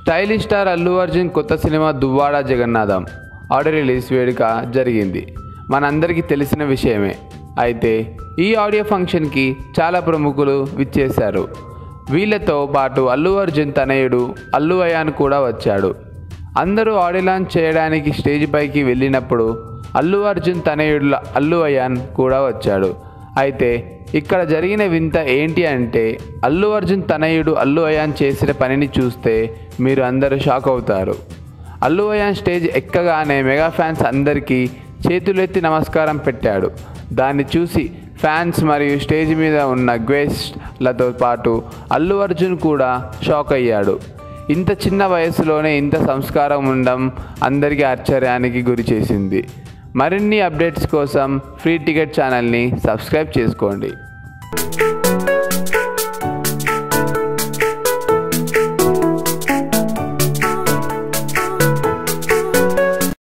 stylish star Allu Arjun కొత్త cinema Duvvada Jagannadham audio release వేడుక జరిగింది మనందరికీ తెలిసిన విషయమే అయితే ఈ ఆడియో ఫంక్షన్కి చాలా ప్రముఖులు విచ్చేశారు వీళ్ళతో పాటు అల్లు అర్జున్ తనయుడు అల్లు అయాన్ కూడా వచ్చాడు అందరూ ఆడియో లాంచ్ చేయడానికి స్టేజ్ పైకి వెళ్ళినప్పుడు అల్లు అర్జున్ తనయుడు అల్లు అయాన్ కూడా వచ్చాడు అయితే ఇక్కడ జరిగిన వింత ఏంటి అంటే అల్లు అర్జున్ తనయుడు అల్లు అయాన్ చేసిన పనిని చూస్తే మీరు అందరూ షాక్ అవుతారు అల్లు అయాన్ స్టేజ్ ఎక్కగానే మెగా ఫ్యాన్స్ అందరికీ చేతులెత్తి నమస్కారం పెట్టాడు దాన్ని చూసి ఫ్యాన్స్ మరియు స్టేజ్ మీద ఉన్న గెస్ట్లతో పాటు అల్లు అర్జున్ కూడా షాక్ అయ్యాడు ఇంత చిన్న వయసులోనే ఇంత సంస్కారం ఉండడం అందరికీ ఆశ్చర్యానికి గురి చేసింది మరిన్ని అప్డేట్స్ కోసం ఫ్రీ టికెట్ ఛానల్ని సబ్స్క్రైబ్ చేసుకోండి